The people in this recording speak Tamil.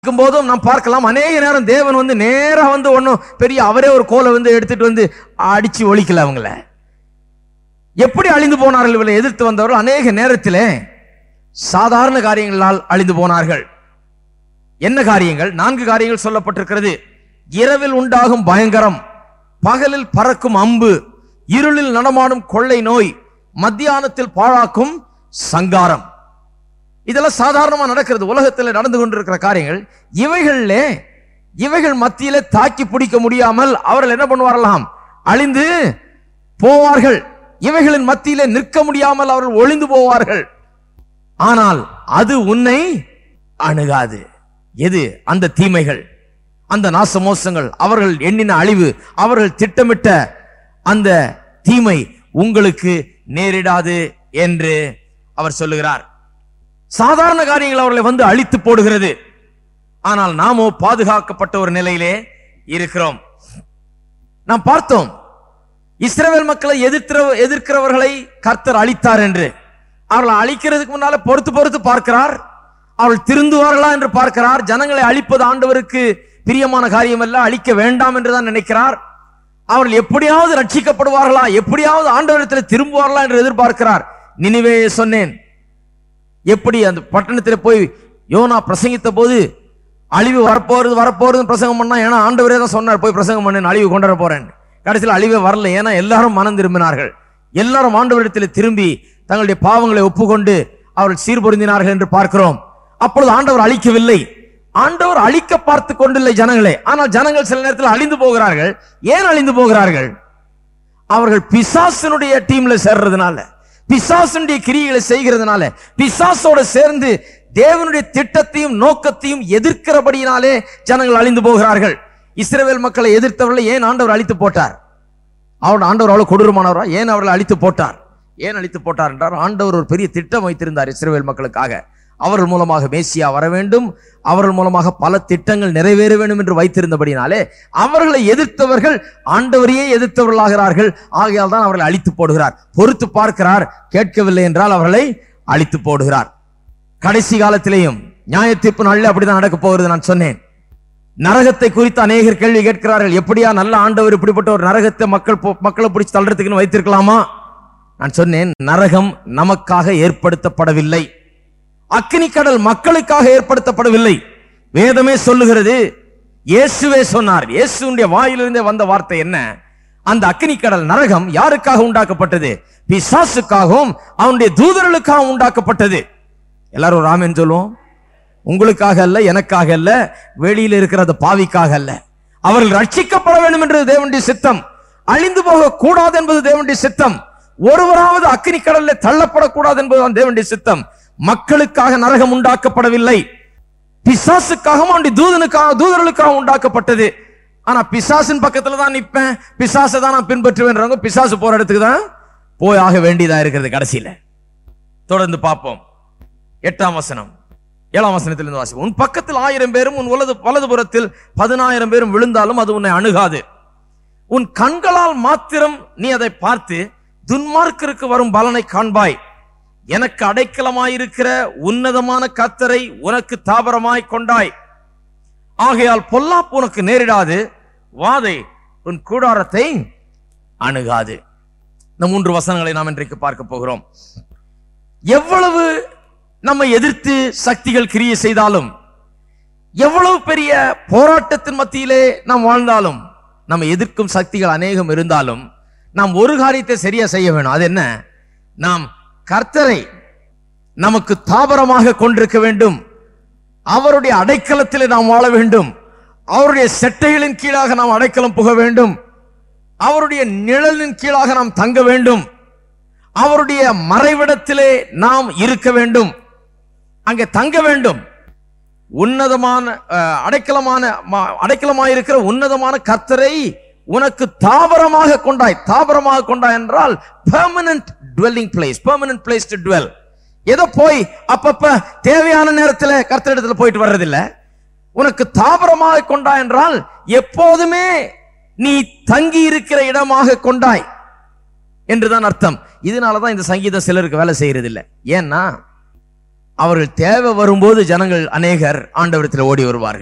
இருக்கும் போதும் நாம் பார்க்கலாம் அநேக நேரம் தேவன் வந்து நேரா வந்து ஒன்றும் பெரிய அவரே ஒரு கோலை வந்து எடுத்துட்டு வந்து அடிச்சு ஒழிக்கல அவங்கள எப்படி அழிந்து போனார்கள் இவளை எதிர்த்து வந்தவர்கள் அநேக நேரத்திலே சாதாரண காரியங்களால் அழிந்து போனார்கள் என்ன காரியங்கள் நான்கு காரியங்கள் சொல்லப்பட்டிருக்கிறது இரவில் உண்டாகும் பயங்கரம் பகலில் பறக்கும் அம்பு இருளில் நடமாடும் கொள்ளை நோய் மத்தியானத்தில் பாழாக்கும் சங்காரம் இதெல்லாம் சாதாரணமா நடக்கிறது உலகத்தில் நடந்து கொண்டிருக்கிற காரியங்கள் இவைகளிலே இவைகள் மத்தியிலே தாக்கி பிடிக்க முடியாமல் அவர்கள் என்ன பண்ணுவார்களாம் அழிந்து போவார்கள் இவைகளின் மத்தியிலே நிற்க முடியாமல் அவர்கள் ஒளிந்து போவார்கள் ஆனால் அது உன்னை அணுகாது எது அந்த தீமைகள் அந்த நாசமோசங்கள் அவர்கள் எண்ணின அழிவு அவர்கள் திட்டமிட்ட அந்த தீமை உங்களுக்கு நேரிடாது என்று அவர் சொல்லுகிறார் சாதாரண காரியங்கள் அவர்களை வந்து அழித்து போடுகிறது ஆனால் நாமோ பாதுகாக்கப்பட்ட ஒரு நிலையிலே இருக்கிறோம் நாம் பார்த்தோம் இஸ்ரவேல் மக்களை எதிர்க்கிற எதிர்க்கிறவர்களை கர்த்தர் அழித்தார் என்று அவர்களை அழிக்கிறதுக்கு முன்னால பொறுத்து பொறுத்து பார்க்கிறார் அவர்கள் திருந்துவார்களா என்று பார்க்கிறார் ஜனங்களை அழிப்பது ஆண்டவருக்கு பிரியமான காரியம் அல்ல அழிக்க வேண்டாம் என்றுதான் நினைக்கிறார் அவர்கள் எப்படியாவது ரட்சிக்கப்படுவார்களா எப்படியாவது ஆண்டவரிடத்தில் திரும்புவார்களா என்று எதிர்பார்க்கிறார் நினைவே சொன்னேன் எப்படி அந்த பட்டணத்தில் போய் யோனா பிரசங்கித்த போது அழிவு வரப்போறது வரப்போறது பிரசங்கம் பண்ணா ஏன்னா ஆண்டவரே தான் சொன்னார் போய் பிரசங்கம் பண்ணு நான் அழிவு கொண்டு வர போறேன் கடைசியில் அழிவே வரல ஏன்னா எல்லாரும் மனம் திரும்பினார்கள் எல்லாரும் ஆண்டவரிடத்தில் திரும்பி தங்களுடைய பாவங்களை ஒப்புக்கொண்டு அவர்கள் சீர்பொருந்தினார்கள் என்று பார்க்கிறோம் அப்பொழுது ஆண்டவர் அழிக்கவில்லை ஆண்டவர் அழிக்க பார்த்து கொண்டில்லை ஜனங்களே ஆனால் ஜனங்கள் சில நேரத்தில் அழிந்து போகிறார்கள் ஏன் அழிந்து போகிறார்கள் அவர்கள் பிசாசனுடைய டீம்ல சேர்றதுனால பிசாசனுடைய கிரியைகளை செய்கிறதுனால பிசாசோட சேர்ந்து தேவனுடைய திட்டத்தையும் நோக்கத்தையும் எதிர்க்கிறபடியினாலே ஜனங்கள் அழிந்து போகிறார்கள் இஸ்ரவேல் மக்களை எதிர்த்தவர்களை ஏன் ஆண்டவர் அழித்து போட்டார் அவன் ஆண்டவர் அவ்வளவு கொடூரமானவரா ஏன் அவர்களை அழித்து போட்டார் ஏன் அழித்து போட்டார் என்றார் ஆண்டவர் ஒரு பெரிய திட்டம் வைத்திருந்தார் இஸ்ரவேல் மக்களுக்காக அவர்கள் மூலமாக மேசியா வர வேண்டும் அவர்கள் மூலமாக பல திட்டங்கள் நிறைவேற வேண்டும் என்று வைத்திருந்தபடினாலே அவர்களை எதிர்த்தவர்கள் ஆண்டவரையே எதிர்த்தவர்களாகிறார்கள் ஆகையால் தான் அவர்களை அழித்து போடுகிறார் பொறுத்து பார்க்கிறார் கேட்கவில்லை என்றால் அவர்களை அழித்து போடுகிறார் கடைசி காலத்திலேயும் நியாய தீர்ப்பு நாளில் அப்படிதான் நடக்க போகிறது நான் சொன்னேன் நரகத்தை குறித்து அநேகர் கேள்வி கேட்கிறார்கள் எப்படியா நல்ல ஆண்டவர் இப்படிப்பட்ட ஒரு நரகத்தை மக்கள் போ- மக்களை பிடிச்சு தள்ளுறதுக்குன்னு வைத்திருக்கலாமா நான் சொன்னேன் நரகம் நமக்காக ஏற்படுத்தப்படவில்லை அக்கினி கடல் மக்களுக்காக ஏற்படுத்தப்படவில்லை வேதமே சொல்லுகிறது இயேசுவே சொன்னார் இயேசுடைய வாயிலிருந்தே வந்த வார்த்தை என்ன அந்த அக்கினி கடல் நரகம் யாருக்காக உண்டாக்கப்பட்டது பிசாசுக்காகவும் அவனுடைய தூதர்களுக்காகவும் உண்டாக்கப்பட்டது எல்லாரும் ராமன் சொல்லுவோம் உங்களுக்காக அல்ல எனக்காக அல்ல வெளியில இருக்கிற அந்த பாவிக்காக அல்ல அவர்கள் ரட்சிக்கப்பட வேண்டும் என்பது தேவனுடைய சித்தம் அழிந்து போக கூடாது என்பது தேவனுடைய சித்தம் ஒருவராவது அக்கினி கடல்ல தள்ளப்படக்கூடாது என்பதுதான் தேவனுடைய சித்தம் மக்களுக்காக நரகம் உண்டாக்கப்படவில்லை பிசாசுக்காகவும் அவனுடைய தூதனுக்காக தூதர்களுக்காக உண்டாக்கப்பட்டது ஆனா பிசாசின் பக்கத்துல தான் நிப்பேன் பிசாசை தான் நான் பின்பற்றுவேன்றவங்க பிசாசு போற இடத்துக்கு தான் போய் ஆக வேண்டியதா இருக்கிறது கடைசியில தொடர்ந்து பார்ப்போம் எட்டாம் வசனம் ஏழாம் வசனத்திலிருந்து வாசிப்போம் உன் பக்கத்தில் ஆயிரம் பேரும் உன் வலது வலதுபுறத்தில் பதினாயிரம் பேரும் விழுந்தாலும் அது உன்னை அணுகாது உன் கண்களால் மாத்திரம் நீ அதை பார்த்து துன்மார்க்கருக்கு வரும் பலனை காண்பாய் எனக்கு அடைக்கலமாயிருக்கிற உன்னதமான கத்தரை உனக்கு தாபரமாய் கொண்டாய் ஆகையால் பொல்லாப்பு உனக்கு நேரிடாது வாதை உன் கூடாரத்தை அணுகாது இந்த மூன்று வசனங்களை நாம் இன்றைக்கு பார்க்க போகிறோம் எவ்வளவு நம்மை எதிர்த்து சக்திகள் கிரியை செய்தாலும் எவ்வளவு பெரிய போராட்டத்தின் மத்தியிலே நாம் வாழ்ந்தாலும் நம்ம எதிர்க்கும் சக்திகள் அநேகம் இருந்தாலும் நாம் ஒரு காரியத்தை சரியா செய்ய வேணும் அது என்ன நாம் கர்த்தரை நமக்கு தாபரமாக கொண்டிருக்க வேண்டும் அவருடைய அடைக்கலத்திலே நாம் வாழ வேண்டும் அவருடைய செட்டைகளின் கீழாக நாம் அடைக்கலம் புக வேண்டும் அவருடைய நிழலின் கீழாக நாம் தங்க வேண்டும் அவருடைய மறைவிடத்திலே நாம் இருக்க வேண்டும் அங்கே தங்க வேண்டும் உன்னதமான அஹ், அடைக்கலமான ம- அடைக்கலமாயிருக்கிற உன்னதமான கர்த்தரை உனக்கு தாபரமாக கொண்டாய் தாபரமாக கொண்டாய் என்றால் permanent dwelling place permanent place to dwell ஏதோ போய் அப்பப்ப தேவையான நேரத்தில் கர்த்தரிடத்துல போயிட்டு வர்றதில்ல உனக்கு தாபரமாக கொண்டாய் என்றால் எப்போதுமே நீ தங்கி இருக்கிற இடமாக கொண்டாய் என்றுதான் அர்த்தம் இதனாலதான் இந்த சங்கீதம் சிலருக்கு வேலை செய்யறது இல்ல ஏன்னா அவர்கள் தேவை வரும்போது ஜனங்கள் அநேகர் ஆண்டவரத்தில் ஓடி வருவார்கள்